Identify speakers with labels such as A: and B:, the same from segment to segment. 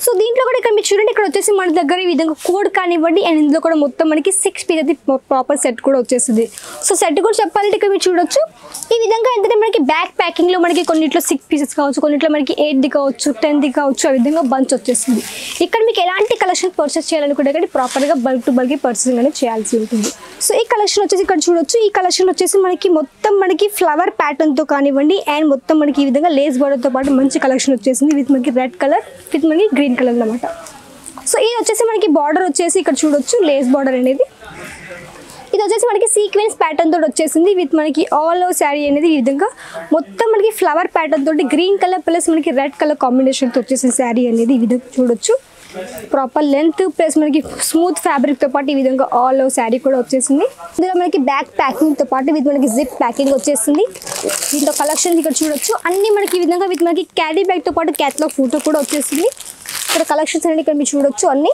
A: so దీంట్లో కూడా ఇక్కడ మీరు చూడండి ఇక్కడ వచ్చేసి మన దగ్గర ఈ విధంగా కోడ్ కానివ్వండి అండ్ ఇందులో కూడా మొత్తం మనకి సిక్స్ పీస్ అది ప్రాపర్ సెట్ కూడా వచ్చేసింది సో సెట్ కూడా చెప్పాలంటే ఇక్కడ మీరు చూడొచ్చు ఈ విధంగా ఏంటంటే మనకి బ్యాక్ ప్యాకింగ్ లో మనకి కొన్నిట్లో సిక్స్ పీసెస్ కావచ్చు కొన్నిట్లో మనకి ఎయిట్ ది కావచ్చు టెన్ ది కావచ్చు ఆ విధంగా బంచ్ వచ్చేసింది ఇక్కడ మీకు ఎలాంటి కలెక్షన్ పర్చేస్ చేయాలనుకుంటే కానీ ప్రాపర్ గా బల్క్ టు బల్క్ పర్చేసింగ్ అనేది చేయాల్సి ఉంటుంది సో ఈ కలెక్షన్ వచ్చేసి ఇక్కడ చూడొచ్చు ఈ కలెక్షన్ వచ్చేసి మనకి మొత్తం మనకి ఫ్లవర్ ప్యాటర్న్ తో కానివ్వండి అండ్ మొత్తం మనకి ఈ విధంగా లేస్ బార్డర్ తో పాటు మంచి కలెక్షన్ వచ్చేసింది విత్ మనకి రెడ్ కలర్ విత్ మనకి గ్రీన్ కలర్ అన్నమాట సో ఇది వచ్చేసి మనకి బార్డర్ వచ్చేసి ఇక్కడ చూడొచ్చు లేస్ బార్డర్ అనేది ఇది వచ్చేసి మనకి సీక్వెన్స్ ప్యాటర్న్ తోటి వచ్చేసింది విత్ మనకి ఆల్ ఓవర్ శారీ అనేది ఈ విధంగా మొత్తం మనకి ఫ్లవర్ ప్యాటర్న్ తోటి గ్రీన్ కలర్ ప్లస్ మనకి రెడ్ కలర్ కాంబినేషన్ తో వచ్చేసిన శారీ అనేది ఈ విధంగా చూడొచ్చు ప్రాపర్ లెంత్ ప్లస్ మనకి స్మూత్ ఫ్యాబ్రిక్ తో పాటు ఈ విధంగా ఆల్ ఓవర్ శారీ కూడా వచ్చేసింది ఇందులో మనకి బ్యాక్ ప్యాకింగ్ తో పాటు విత్ మనకి జిప్ ప్యాకింగ్ వచ్చేసింది దీంట్లో కలెక్షన్ ఇక్కడ చూడొచ్చు అన్ని మనకి ఈ విధంగా విత్ మనకి క్యారీ బ్యాగ్ తో పాటు క్యాట్లాగ్ ఫోటో కూడా వచ్చేసింది ఇక్కడ కలెక్షన్స్ అనేది ఇక్కడ మీరు చూడొచ్చు అన్ని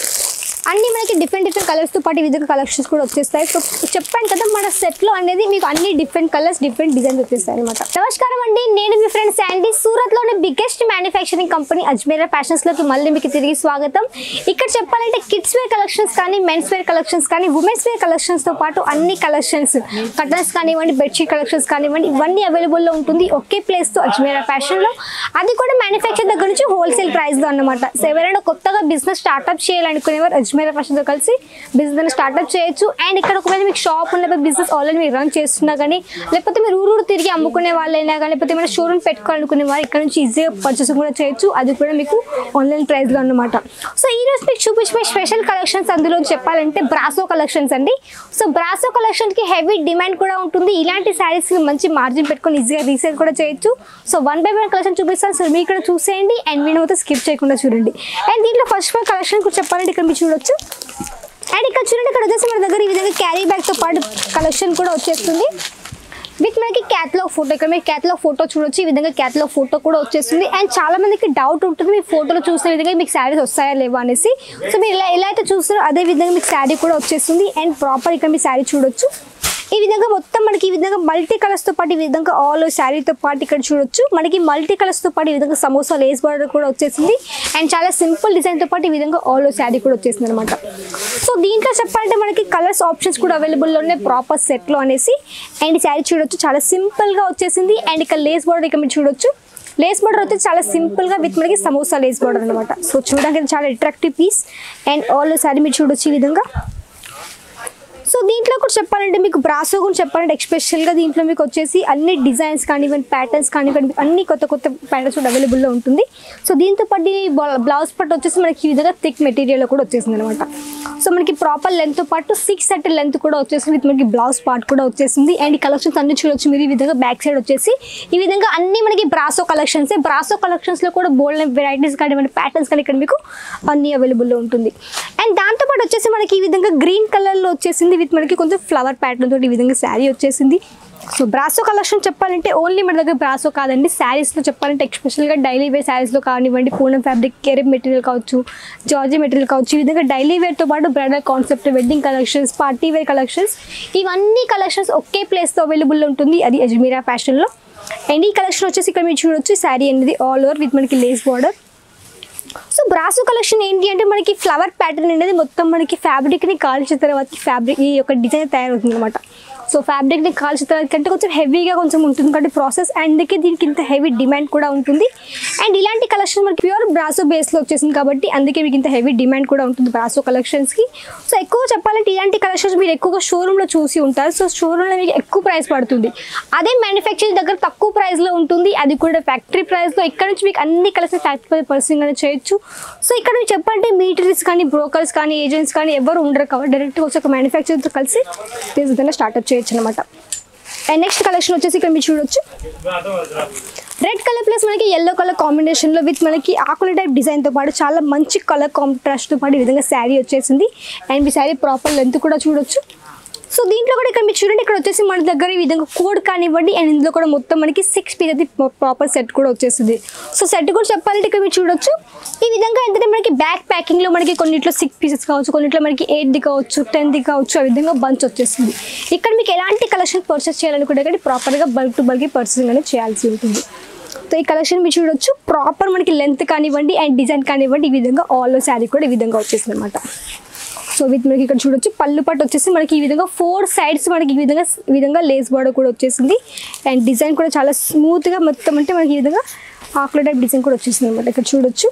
A: అన్ని మనకి డిఫరెంట్ డిఫరెంట్ కలర్స్ తో పాటు ఈ విధంగా కలెక్షన్స్ కూడా వచ్చేస్తాయి సో చెప్పాను కదా మన సెట్ లో అనేది మీకు అన్ని డిఫరెంట్ కలర్స్ డిఫరెంట్ డిజైన్స్ వచ్చేస్తాయి అనమాట నమస్కారం అండి నేను మీ ఫ్రెండ్ శాండీ సూరత్ లోని biggest manufacturing company Ajmera fashions లోకి మళ్ళీ మీకు తిరిగి స్వాగతం ఇక్కడ చెప్పాలంటే కిడ్స్ వేర్ కలెక్షన్స్ కానీ మెన్స్ వేర్ కలెక్షన్స్ కానీ ఉమెన్స్ వేర్ కలెక్షన్స్ తో పాటు అన్ని కలెక్షన్స్ కటన్స్ కానివ్వండి బెడ్షీట్ కలెక్షన్స్ కానివ్వండి ఇవన్నీ అవైలబుల్ లో ఉంటుంది ఒకే ప్లేస్ తో అజ్మీరా ఫ్యాషన్ లో అది కూడా మ్యానుఫ్యాక్చర్ దగ్గర నుంచి హోల్సేల్ ప్రైస్ లో అన్నమాట సో ఎవరైనా కొత్తగా బిజినెస్ స్టార్ట్అప్ చేయాలనుకునేవారు అజ్మీరా ఫ్యాషన్ తో కలిసి బిజినెస్ స్టార్ట్అప్ చేయొచ్చు అండ్ ఇక్కడ ఒకవేళ మీకు షాప్ ఉన్న బిజినెస్ ఆల్రెడీ మీరు రన్ చేస్తున్నా కానీ లేకపోతే మీరు ఊరు ఊరు తిరిగి అమ్ముకునే వాళ్ళైనా కానీ లేకపోతే ఏమైనా షోరూమ్ పెట్టుకోవాలనుకునే వారు ఇక్కడ నుంచి ఈజీగా పర్చేస్ కూడా చేయొచ్చు అది కూడా మీకు ఆన్లైన్ ప్రైస్ లో అన్నమాట సో ఈ రోజు మీకు చూపించిన స్పెషల్ కలెక్షన్స్ అందులో చెప్పాలంటే బ్రాసో కలెక్షన్స్ అండి సో బ్రాసో కలెక్షన్ కి హెవీ డిమాండ్ కూడా ఉంటుంది ఇలాంటి శారీస్ కి మంచి మార్జిన్ పెట్టుకొని ఈజీగా రీసేల్ కూడా చేయొచ్చు so one by one collection చూపిస్తాను సో మీరు ఇక్కడ చూసేయండి అండ్ మీరు మొత్తం స్కిప్ చేయకుండా చూడండి అండ్ దీంట్లో ఫస్ట్ వన్ కలెక్షన్ కూడా చెప్పాలంటే ఇక్కడ మీరు చూడొచ్చు అండ్ ఇక్కడ చూడండి ఇక్కడ వచ్చేసి మన దగ్గర ఈ విధంగా క్యారీ బ్యాగ్ తో పాటు కలెక్షన్ కూడా వచ్చేస్తుంది విత్ మనకి క్యాట్లాగ్ ఫోటో ఇక్కడ మీరు క్యాట్లాగ్ ఫోటో చూడొచ్చు ఈ విధంగా క్యాట్లాగ్ ఫోటో కూడా వచ్చేస్తుంది అండ్ చాలా మందికి డౌట్ ఉంటుంది మీ ఫోటోలో చూసిన విధంగా మీకు శారీస్ వస్తాయా లేవా అనేసి సో మీరు ఇలా ఎలా అయితే చూస్తారో అదే విధంగా మీకు శారీ కూడా వచ్చేస్తుంది అండ్ ప్రాపర్ ఇక్కడ మీ శారీ చూడొచ్చు ఈ విధంగా మొత్తం మనకి ఈ విధంగా మల్టీ కలర్స్ తో పాటు ఈ విధంగా ఆల్ శారీతో పాటు ఇక్కడ చూడొచ్చు మనకి మల్టీ కలర్స్ తో పాటు ఈ విధంగా సమోసా లేస్ బార్డర్ కూడా వచ్చేసింది అండ్ చాలా సింపుల్ డిజైన్ తో పాటు ఈ విధంగా ఆల్ శారీ కూడా వచ్చేసింది అనమాట సో దీంట్లో చెప్పాలంటే మనకి కలర్స్ ఆప్షన్స్ కూడా అవైలబుల్ ఉన్నాయి ప్రాపర్ సెట్ లో అనేసి అండ్ ఈ శారీ చూడొచ్చు చాలా సింపుల్ గా వచ్చేసింది అండ్ ఇక్కడ లేస్ బార్డర్ ఇక్కడ మీరు చూడొచ్చు లేస్ బార్డర్ వచ్చి చాలా సింపుల్ గా విత్ మనకి సమోసా లేస్ బార్డర్ అనమాట సో చూడడానికి ఇది చాలా attractive piece and all sari మీరు చూడొచ్చు ఈ విధంగా సో దీంట్లో కూడా చెప్పాలంటే మీకు బ్రాసో కూడా చెప్పాలంటే ఎక్స్పెషల్గా దీంట్లో మీకు వచ్చేసి అన్ని డిజైన్స్ కానివ్వండి ప్యాటర్న్స్ కానివ్వండి అన్ని కొత్త కొత్త ప్యాటర్న్స్ కూడా అవైలబుల్లో ఉంటుంది సో దీంతో పాటు బ్లౌజ్ పట్టు వచ్చేసి మనకి ఈ విధంగా థిక్ మెటీరియల్ కూడా వచ్చేసింది అనమాట సో మనకి ప్రాపర్ లెంత్ పాటు సిక్స్ థర్టీ లెంత్ కూడా వచ్చేసింది విత్ మనకి బ్లౌజ్ పార్ట్ కూడా వచ్చేసింది అండ్ ఈ కలెక్షన్స్ అన్ని చూడొచ్చు మీరు ఈ విధంగా బ్యాక్ సైడ్ వచ్చేసి ఈ విధంగా అన్ని మనకి బ్రాసో కలెక్షన్స్ బ్రాసో కలెక్షన్స్ లో కూడా బోల్డ్ వెరైటీస్ కానివ్వండి ప్యాటర్న్స్ కానీ ఇక్కడ మీకు అన్ని అవైలబుల్లో ఉంటుంది అండ్ దాంతోపాటు వచ్చేసి మనకి ఈ విధంగా గ్రీన్ కలర్లో వచ్చేసింది విత్ మనకి కొంచెం ఫ్లవర్ ప్యాటర్న్ తోటి ఈ విధంగా శారీ వచ్చేసింది సో బ్రాసో కలెక్షన్ చెప్పాలంటే ఓన్లీ మన దగ్గర బ్రాసో కాదండి శారీస్లో చెప్పాలంటే ఎక్స్పెషల్గా డైలీ వేర్ శారీస్లో కానివ్వండి పూనం ఫ్యాబ్రిక్ కెరెబ్ మెటీరియల్ కావచ్చు జార్జీ మెటీరియల్ కావచ్చు ఈ విధంగా డైలీ వేర్తో పాటు bridal concept wedding collections party wear collections ఇవన్నీ కలెక్షన్స్ ఒకే ప్లేస్లో అవైలబుల్ ఉంటుంది అది అజ్మీరా ఫ్యాషన్లో అండ్ ఈ కలెక్షన్ వచ్చేసి ఇక్కడ మీరు చూడొచ్చు శారీ అనేది ఆల్ ఓవర్ విత్ మనకి lace border so brasso collection ఏంటి అంటే మనకి ఫ్లవర్ ప్యాటర్న్ అనేది మొత్తం మనకి ఫ్యాబ్రిక్ని కాల్చిన తర్వాత ఫ్యాబ్రిక్ ఈ యొక్క డిజైన్ తయారవుతుంది అనమాట సో ఫ్యాబ్రిక్ని కాల్చిన తర్వాత కంటే కొంచెం హెవీగా కొంచెం ఉంటుంది కాబట్టి ప్రాసెస్ అండ్ అందుకే దీనికి ఇంత హెవీ డిమాండ్ కూడా ఉంటుంది అండ్ ఇలాంటి కలెక్షన్ మనకి ప్యూర్ బ్రాసో బేస్లో వచ్చేసింది కాబట్టి అందుకే మీకు ఇంత హెవీ డిమాండ్ కూడా ఉంటుంది బ్రాసో కలెక్షన్స్కి సో ఎక్కువ చెప్పాలంటే ఇలాంటి కలెక్షన్స్ మీరు ఎక్కువగా షోరూంలో చూసి ఉంటారు సో షోరూంలో మీకు ఎక్కువ ప్రైస్ పడుతుంది అదే మ్యానుఫ్యాక్చరింగ్ దగ్గర తక్కువ ప్రైస్లో ఉంటుంది అది కూడా ఫ్యాక్టరీ ప్రైస్లో ఇక్కడ నుంచి మీకు అన్ని కలెక్షన్ ఫ్యాక్టరీ పర్సింగ్ అనేది చేయొచ్చు సో ఇక్కడ మీకు చెప్పాలంటే మీటరీస్ కానీ బ్రోకర్స్ కానీ ఏజెంట్స్ కానీ ఎవరు ఉండరు కాబట్టి డైరెక్ట్గా వచ్చి ఒక మ్యానుఫ్యాక్చర్తో కలిసి ఈ విధంగా స్టార్ట్అప్ చేయొచ్చు అనమాట అండ్ నెక్స్ట్ కలెక్షన్ వచ్చేసి ఇక్కడ మీరు చూడొచ్చు రెడ్ కలర్ ప్లస్ మనకి ఎల్లో కలర్ కాంబినేషన్లో విత్ మనకి ఆకుల టైప్ డిజైన్తో పాటు చాలా మంచి కలర్ కాంట్రాస్ట్తో పాటు ఈ విధంగా శారీ వచ్చేసింది అండ్ మీ శారీ ప్రాపర్ లెంత్ కూడా చూడొచ్చు సో దీంట్లో కూడా ఇక్కడ మీరు చూడండి ఇక్కడ వచ్చేసి మన దగ్గర ఈ విధంగా కోడ్ కానివ్వండి అండ్ ఇందులో కూడా మొత్తం మనకి సిక్స్ పీస్ అది ప్రాపర్ సెట్ కూడా వచ్చేసింది సో సెట్ కూడా చెప్పాలంటే ఇక్కడ మీరు చూడొచ్చు ఈ విధంగా ఏంటంటే మనకి బ్యాక్ ప్యాకింగ్ లో మనకి కొన్నిట్లో సిక్స్ పీసెస్ కావచ్చు కొన్నిట్లో మనకి ఎయిట్ ది కావచ్చు టెన్ ది కావచ్చు ఆ విధంగా బంచ్ వచ్చేస్తుంది ఇక్కడ మీకు ఎలాంటి కలెక్షన్ పర్చేస్ చేయాలనుకుంటే కానీ ప్రాపర్గా బల్క్ టు బల్క్ పర్చేసింగ్ అనేది చేయాల్సి ఉంటుంది సో ఈ కలెక్షన్ మీరు చూడొచ్చు ప్రాపర్ మనకి లెంత్ కానివ్వండి అండ్ డిజైన్ కానివ్వండి ఈ విధంగా ఆల్ శారీ కూడా ఈ విధంగా వచ్చేసింది అనమాట సో విత్ మనకి ఇక్కడ చూడొచ్చు పళ్ళు పట్టు వచ్చేసి మనకి ఈ విధంగా ఫోర్ సైడ్స్ మనకి ఈ విధంగా ఈ విధంగా లేస్ బార్డర్ కూడా వచ్చేసింది అండ్ డిజైన్ కూడా చాలా స్మూత్గా మొత్తం అంటే మనకి ఈ విధంగా ఆకుల టైప్ డిజైన్ కూడా వచ్చేసింది అనమాట ఇక్కడ చూడొచ్చు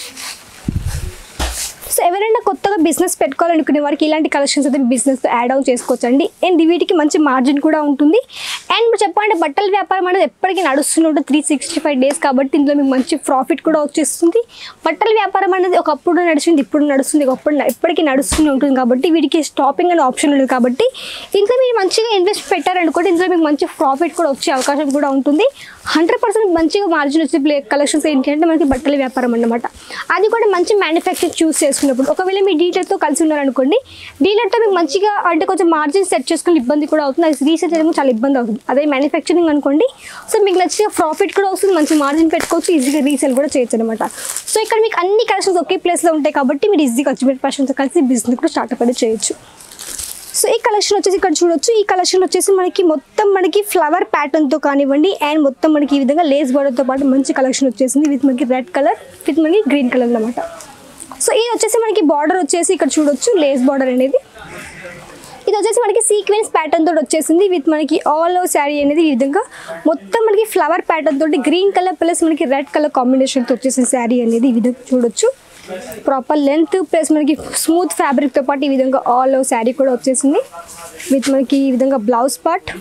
A: సో ఎవరైనా కొత్తగా బిజినెస్ పెట్టుకోవాలనుకునే వారికి ఇలాంటి కలెక్షన్స్ అయితే బిజినెస్ యాడ్ ఆన్ చేసుకోవచ్చు అండి అండ్ వీటికి మంచి మార్జిన్ కూడా ఉంటుంది అండ్ మీరు చెప్పాలంటే బట్టల వ్యాపారం అనేది ఎప్పటికీ నడుస్తూనే ఉంటుంది త్రీ సిక్స్టీ ఫైవ్ డేస్ కాబట్టి ఇందులో మీకు మంచి ప్రాఫిట్ కూడా వచ్చేస్తుంది బట్టల వ్యాపారం అనేది ఒకప్పుడు నడిచింది ఇప్పుడు నడుస్తుంది ఒకప్పుడు న- ఎప్పటికీ నడుస్తూనే ఉంటుంది కాబట్టి వీటికి స్టాపింగ్ అనే ఆప్షన్ ఉంది కాబట్టి ఇందులో మీరు మంచిగా ఇన్వెస్ట్ పెట్టారనుకోండి ఇందులో మీకు మంచి ప్రాఫిట్ కూడా వచ్చే అవకాశం కూడా ఉంటుంది హండ్రెడ్ పర్సెంట్ మంచిగా మార్జిన్ వచ్చే ప్లే కలెక్షన్స్ ఏంటి అంటే మనకి బట్టల వ్యాపారం అన్నమాట అది కూడా మంచి మ్యానుఫ్యాక్చరింగ్ చూస్ చేసుకున్నప్పుడు ఒకవేళ మీ డీలర్తో కలిసి ఉన్నారనుకోండి డీలర్తో మీకు మంచిగా అంటే కొంచెం మార్జిన్ సెట్ చేసుకుని ఇబ్బంది కూడా అవుతుంది అది రీసెర్చ్ చేయడం చాలా ఇబ్బంది అవుతుంది అదే మ్యానుఫ్యాక్చరింగ్ అనుకోండి సో మీకు నచ్చిగా ప్రాఫిట్ కూడా వస్తుంది మంచి మార్జిన్ పెట్టుకోవచ్చు ఈజీగా రీసేల్ కూడా చేయొచ్చు అనమాట సో ఇక్కడ మీకు అన్ని కలెక్షన్స్ ఒకే ప్లేస్లో ఉంటాయి కాబట్టి మీరు ఈజీగా వచ్చి మీరు పర్సన్తో కలిసి బిజినెస్ కూడా స్టార్ట్ అనేది చేయొచ్చు సో ఈ కలెక్షన్ వచ్చేసి ఇక్కడ చూడొచ్చు ఈ కలెక్షన్ వచ్చేసి మనకి మొత్తం మనకి ఫ్లవర్ ప్యాటర్న్తో కానివ్వండి అండ్ మొత్తం మనకి ఈ విధంగా లేస్ బోర్డర్తో పాటు మంచి కలెక్షన్ వచ్చేసింది విత్ మనకి రెడ్ కలర్ విత్ మనకి గ్రీన్ కలర్ అన్నమాట సో ఇది వచ్చేసి మనకి బార్డర్ వచ్చేసి ఇక్కడ చూడొచ్చు లేస్ బార్డర్ అనేది ఇది వచ్చేసి మనకి సీక్వెన్స్ ప్యాటర్న్ తోటి వచ్చేసింది విత్ మనకి ఆల్ ఓవర్ శారీ అనేది ఈ విధంగా మొత్తం మనకి ఫ్లవర్ ప్యాటర్న్ తోటి గ్రీన్ కలర్ ప్లస్ మనకి రెడ్ కలర్ కాంబినేషన్తో వచ్చేసిన శారీ అనేది ఈ విధంగా చూడొచ్చు ప్రాపర్ లెంత్ ప్లస్ మనకి స్మూత్ ఫ్యాబ్రిక్తో పాటు ఈ విధంగా ఆల్ ఓవర్ శారీ కూడా వచ్చేసింది విత్ మనకి ఈ విధంగా బ్లౌజ్ పార్ట్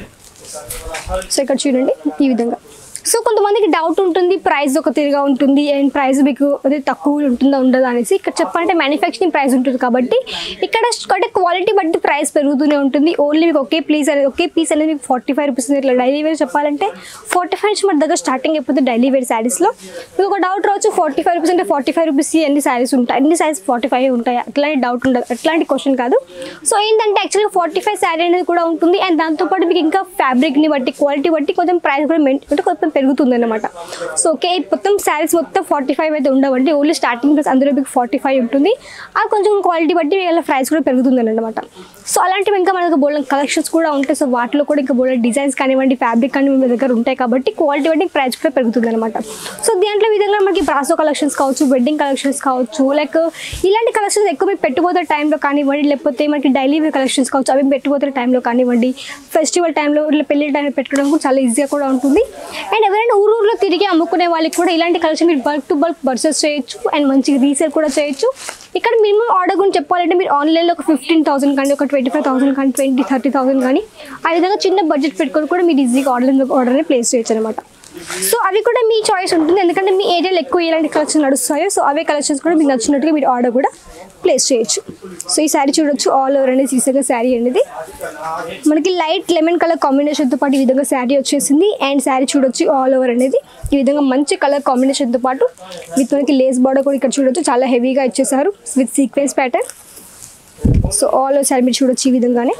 A: సో ఇక్కడ చూడండి ఈ విధంగా సో కొంతమందికి డౌట్ ఉంటుంది ప్రైస్ ఒక తిరిగా ఉంటుంది అండ్ ప్రైస్ మీకు అదే తక్కువ ఉంటుందా ఉండదా అనేసి ఇక్కడ చెప్పాలంటే మ్యానుఫ్యాక్చరింగ్ ప్రైస్ ఉంటుంది కాబట్టి ఇక్కడ అంటే క్వాలిటీ బట్టి ప్రైస్ పెరుగుతూనే ఉంటుంది ఓన్లీ మీకు ఒకే ప్లీస్ అనేది ఒకే పీస్ అనేది మీకు ఫార్టీ ఫైవ్ రూపీస్ ఇట్లా డైలీ వేర్ చెప్పాలంటే ఫార్టీ ఫైవ్ నుంచి మన దగ్గర స్టార్టింగ్ అయిపోతే డైలీ వేర్ శారీస్లో మీకు ఒక డౌట్ రావచ్చు ఫార్టీ ఫైవ్ రూపీస్ అంటే ఫార్టీ ఫైవ్ రూపీస్ ఎన్ని శారీస్ ఉంటాయి అన్ని శారీస్ ఫార్టీ ఫైవ్ ఉంటాయి అట్లాంటి డౌట్ ఉండదు అట్లాంటి క్వశ్చన్ కాదు సో ఏంటంటే యాక్చువల్గా ఫార్టీ ఫైవ్ శారీ అనేది కూడా ఉంటుంది అండ్ దాంతోపాటు మీకు ఇంకా ఫ్యాబ్రిక్ని బట్టి క్వాలిటీ బట్టి కొంచెం ప్రైస్ కూడా మెయిన్ అంటే కొంచెం పెరుగుతుంది అనమాట సో ఓకే మొత్తం శారీస్ మొత్తం ఫార్టీ ఫైవ్ అయితే ఉండవండి ఓన్లీ స్టార్టింగ్ ప్రైస్ అందులో మీకు ఫార్టీ ఫైవ్ ఉంటుంది ఆ కొంచెం క్వాలిటీ బట్టి వీళ్ళ ప్రైస్ కూడా పెరుగుతుంది అనమాట సో అలాంటివి ఇంకా మనకు బోల్డ్ కలెక్షన్స్ కూడా ఉంటాయి సో వాటిలో కూడా ఇంకా బోల్డ్ డిజైన్స్ కానివ్వండి ఫ్యాబ్రిక్ కానివ్వండి మీ దగ్గర ఉంటాయి కాబట్టి క్వాలిటీ బట్టి ప్రైస్ కూడా పెరుగుతుంది అనమాట సో దీంట్లో విధంగా మనకి బ్రాసో కలెక్షన్స్ కావచ్చు వెడ్డింగ్ కలెక్షన్స్ కావచ్చు లైక్ ఇలాంటి కలెక్షన్స్ ఎక్కువ మీకు పెట్టుబోతే టైంలో కానివ్వండి లేకపోతే మనకి డైలీ వేర్ కలెక్షన్స్ కావచ్చు అవి పెట్టుబోతే టైంలో కానివ్వండి ఫెస్టివల్ టైంలో ఇట్లా పెళ్లి టైంలో పెట్టుకోవడం కూడా చాలా ఈజీగా కూడా ఉంటుంది అండ్ ఎవరైనా ఊరు ఊర్లో తిరిగి అమ్ముకునే వాళ్ళకి కూడా ఇలాంటి కలెక్షన్ మీరు బల్క్ టు బల్క్ పర్చేస్ చేయొచ్చు అండ్ మంచిగా రీసేల్ కూడా చేయొచ్చు ఇక్కడ మినిమం ఆర్డర్ గురించి చెప్పాలంటే మీరు ఆన్లైన్లో ఒక ఫిఫ్టీన్ థౌసండ్ కానీ ఒక ట్వంటీ ఫైవ్ థౌసండ్ కానీ ట్వంటీ థర్టీ థౌసండ్ కానీ ఆ విధంగా చిన్న బడ్జెట్ పెట్టుకొని కూడా మీరు ఈజీగా ఆన్లైన్ ఆర్డర్ని ప్లేస్ చేయొచ్చు అనమాట సో అవి కూడా మీ చాయిస్ ఉంటుంది ఎందుకంటే మీ ఏరియాలో ఎక్కువ ఎలాంటి కలెక్షన్ నడుస్తాయో సో అవే కలెక్షన్స్ కూడా మీకు నచ్చినట్టుగా మీరు ఆర్డర్ కూడా ప్లేస్ చేయొచ్చు సో ఈ శారీ చూడొచ్చు ఆల్ ఓవర్ అనేది సీసగా శారీ అనేది మనకి లైట్ లెమన్ కలర్ కాంబినేషన్తో పాటు ఈ విధంగా శారీ వచ్చేసింది అండ్ శారీ చూడొచ్చు ఆల్ ఓవర్ అనేది ఈ విధంగా మంచి కలర్ కాంబినేషన్తో పాటు విత్ మనకి లేస్ బార్డర్ కూడా ఇక్కడ చూడొచ్చు చాలా హెవీగా ఇచ్చేసారు with sequence pattern so all over sari మీరు చూడొచ్చు ఈ విధంగానే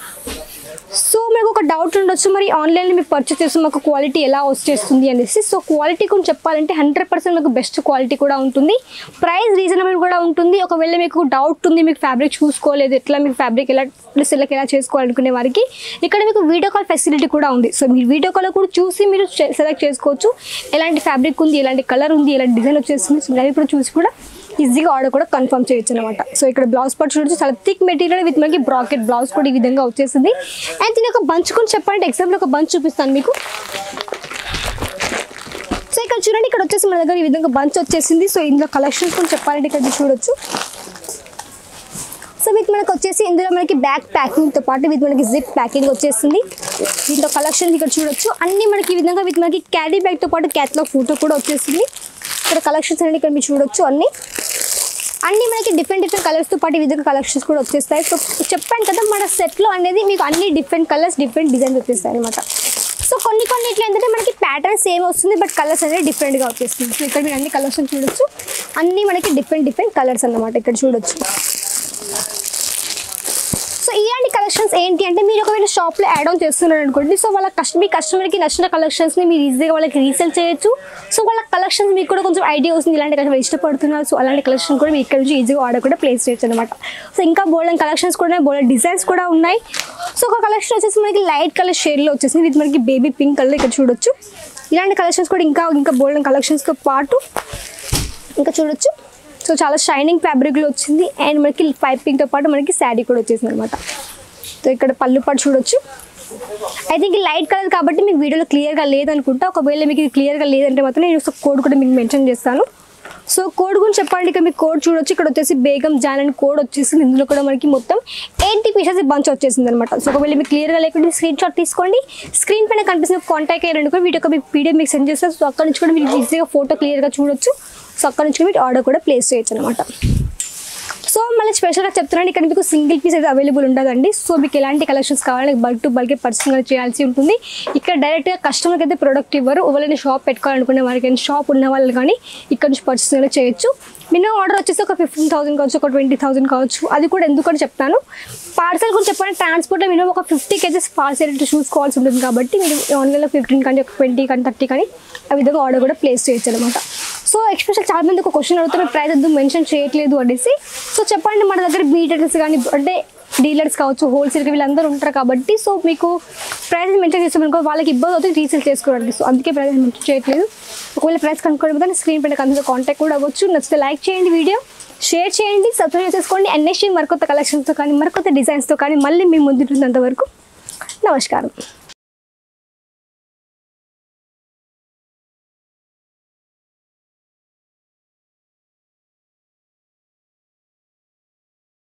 A: సో మీకు ఒక డౌట్ ఉండొచ్చు మరి ఆన్లైన్లో మీకు పర్చేస్ చేస్తే మాకు క్వాలిటీ ఎలా వచ్చేస్తుంది అనేసి సో క్వాలిటీ గురించి చెప్పాలంటే హండ్రెడ్ పర్సెంట్ మీకు బెస్ట్ క్వాలిటీ కూడా ఉంటుంది ప్రైస్ రీజనబుల్ కూడా ఉంటుంది ఒకవేళ మీకు డౌట్ ఉంది మీకు ఫ్యాబ్రిక్ చూసుకోలేదు ఎట్లా మీకు ఫ్యాబ్రిక్ ఎలా సెలెక్ట్ ఎలా చేసుకోవాలనుకునే వారికి ఇక్కడ మీకు వీడియో కాల్ ఫెసిలిటీ కూడా ఉంది సో మీరు వీడియో కాల్ కూడా చూసి మీరు సెలెక్ట్ చేసుకోవచ్చు ఎలాంటి ఫ్యాబ్రిక్ ఉంది ఎలాంటి కలర్ ఉంది ఎలాంటి డిజైన్ వచ్చేస్తుంది సో అవి కూడా చూసి కూడా ఈజీగా ఆర్డర్ కూడా కన్ఫర్మ్ చేయొచ్చు అనమాట సో ఇక్కడ బ్లౌజ్ పార్ట్ చూడొచ్చు చాలా థిక్ మెటీరియల్ విత్ మనకి బ్రాకెట్ బ్లౌజ్ కూడా ఈ విధంగా వచ్చేసింది అండ్ దీని ఒక బంచ్ కూడా చెప్పాలంటే ఎగ్జాంపుల్ ఒక బంచ్ చూపిస్తాను మీకు సో ఇక్కడ చూడండి ఇక్కడ వచ్చేసి మన దగ్గర ఈ విధంగా బంచ్ వచ్చేసింది సో ఇందులో కలెక్షన్స్ కూడా చెప్పాలంటే ఇక్కడ మీరు చూడొచ్చు సో విత్ మనకు వచ్చేసి ఇందులో మనకి బ్యాక్ ప్యాకింగ్తో పాటు విత్ మనకి జిప్ ప్యాకింగ్ వచ్చేసింది దీంట్లో కలెక్షన్ ఇక్కడ చూడొచ్చు అన్ని మనకి ఈ విధంగా విత్ మనకి క్యారీ బ్యాగ్తో పాటు క్యాట్లాగ్ ఫోటో కూడా వచ్చేసింది ఇక్కడ కలెక్షన్స్ అనేది ఇక్కడ మీరు చూడొచ్చు అన్ని అన్ని మనకి డిఫరెంట్ డిఫరెంట్ కలర్స్తో పాటు ఈ విధంగా కలెక్షన్స్ కూడా వచ్చేస్తాయి సో చెప్పాను కదా మన సెట్లో అనేది మీకు అన్ని డిఫరెంట్ కలర్స్ డిఫరెంట్ డిజైన్స్ వచ్చేస్తాయి అనమాట సో కొన్ని కొన్ని ఇట్లా ఏంటంటే మనకి ప్యాటర్న్ సేమ్ వస్తుంది బట్ కలర్స్ అనేది డిఫరెంట్గా వచ్చేస్తుంది సో ఇక్కడ మీరు అన్ని కలర్స్ చూడొచ్చు అన్ని మనకి డిఫరెంట్ డిఫరెంట్ కలర్స్ అన్నమాట ఇక్కడ చూడొచ్చు సో ఇలాంటి కలెక్షన్స్ ఏంటి అంటే మీరు ఒకవేళ షాప్లో యాడ్ ఆన్ చేస్తున్నారు అనుకోండి సో వాళ్ళ కస్ట మీ కస్టమర్కి నచ్చిన కలెక్షన్స్ని మీరు ఈజీగా వాళ్ళకి రీసేల్ చేయొచ్చు సో వాళ్ళ కలెక్షన్స్ మీకు కూడా కొంచెం ఐడియా వస్తుంది ఇలాంటి కలెక్షన్ ఇష్టపడుతున్నారు సో అలాంటి కలెక్షన్ కూడా మీరు ఇక్కడ నుంచి ఈజీగా ఆర్డర్ కూడా ప్లేస్ చేయొచ్చు అనమాట సో ఇంకా బోల్డెన్ కలెక్షన్స్ కూడా బోల్డెన్ డిజైన్స్ కూడా ఉన్నాయి సో ఒక కలెక్షన్ వచ్చేసి మనకి లైట్ కలర్ షేడ్లో వచ్చేసింది ఇది మనకి బేబీ పింక్ కలర్ ఇక్కడ చూడొచ్చు ఇలాంటి కలెక్షన్స్ కూడా ఇంకా ఇంకా బోల్డెన్ కలెక్షన్స్తో పాటు ఇంకా చూడొచ్చు సో చాలా షైనింగ్ ఫ్యాబ్రిక్లో వచ్చింది అండ్ మనకి పైపింగ్తో పాటు మనకి శారీ కూడా వచ్చేసింది అనమాట సో ఇక్కడ పళ్ళు పాటు చూడొచ్చు ఐ థింక్ లైట్ కలర్ కాబట్టి మీకు వీడియోలో క్లియర్గా లేదనుకుంటా ఒకవేళ మీకు ఇది క్లియర్గా లేదంటే మాత్రం నేను ఒక కోడ్ కూడా మీకు మెన్షన్ చేస్తాను సో కోడ్ గురించి చెప్పాలంటే ఇక్కడ మీకు కోడ్ చూడొచ్చు ఇక్కడ వచ్చేసి బేగం జాన్ అని కోడ్ వచ్చేసింది ఇందులో కూడా మనకి మొత్తం ఎయిటీ పీసెస్ బంచ్ వచ్చేసింది అనమాట సో ఒకవేళ మీకు క్లియర్గా లేకుంటే స్క్రీన్ షాట్ తీసుకోండి స్క్రీన్ పైన కనిపిస్తున్న కాంటాక్ట్ అయ్యారంటే కూడా వీడియో మీకు పీడిఎఫ్ మీకు సెండ్ చేస్తారు సో అక్కడ నుంచి కూడా మీరు ఈజీగా ఫోటో క్లియర్గా చూడొచ్చు సో అక్కడ నుంచి కూడా మీరు ఆర్డర్ కూడా ప్లేస్ చేయొచ్చు అనమాట సో మళ్ళీ స్పెషల్గా చెప్తున్నాను ఇక్కడ మీకు సింగిల్ పీస్ అయితే అవైలబుల్ ఉండదండి సో మీకు ఎలాంటి కలెక్షన్స్ కావాలని బల్క్ టు బల్క్ పర్సనల్గా చేయాల్సి ఉంటుంది ఇక్కడ డైరెక్ట్గా కస్టమర్కి అయితే ప్రోడక్ట్ ఇవ్వరు ఎవరైనా షాప్ పెట్టుకోవాలనుకునే వారికి షాప్ ఉన్న వాళ్ళు కానీ ఇక్కడ నుంచి పర్సనల్గా చేయొచ్చు మినిమం ఆర్డర్ వచ్చేసి ఒక ఫిఫ్టీన్ థౌసండ్ కావచ్చు ఒక ట్వంటీ థౌసండ్ కావచ్చు అది కూడా ఎందుకని చెప్తాను పార్సల్ గురించి చెప్పాలంటే ట్రాన్స్పోర్ట్లో మినిమం ఒక ఫిఫ్టీ కేజెస్ పార్సల్ చూసుకోవాల్సి ఉంటుంది కాబట్టి మీరు ఆన్లైన్లో ఫిఫ్టీన్ కానీ ఒక ట్వంటీ కానీ థర్టీ కానీ ఆ విధంగా ఆర్డర్ కూడా ప్లేస్ చేయొచ్చు అనమాట సో ఎక్స్పెషల్ చాలా మంది ఒక క్వశ్చన్ అడుగుతారు ప్రైస్ ఎందుకు మెన్షన్ చేయట్లేదు అనేసి సో చెప్పండి మన దగ్గర మీటర్స్ కానీ అంటే డీలర్స్ కావచ్చు హోల్సేల్కి వీళ్ళందరూ ఉంటారు కాబట్టి సో మీకు ప్రైస్ మెన్షన్ చేస్తామనుకో వాళ్ళకి ఇబ్బంది అవుతుంది రీసేల్ చేసుకోవడానికి సో అందుకే ప్రైస్ మెన్షన్ చేయట్లేదు ఒకవేళ ప్రైస్ కనుక్కోవడం స్క్రీన్ పైన కనుక కాంటాక్ట్ కూడా అవ్వచ్చు నచ్చితే లైక్ చేయండి వీడియో షేర్ చేయండి సబ్స్క్రైబ్ చేసుకోండి అండ్ నెక్స్ట్ మరికొత్త కలెక్షన్స్తో కానీ మరికొత్త డిజైన్స్తో కానీ మళ్ళీ మీ ముందు అంతవరకు నమస్కారం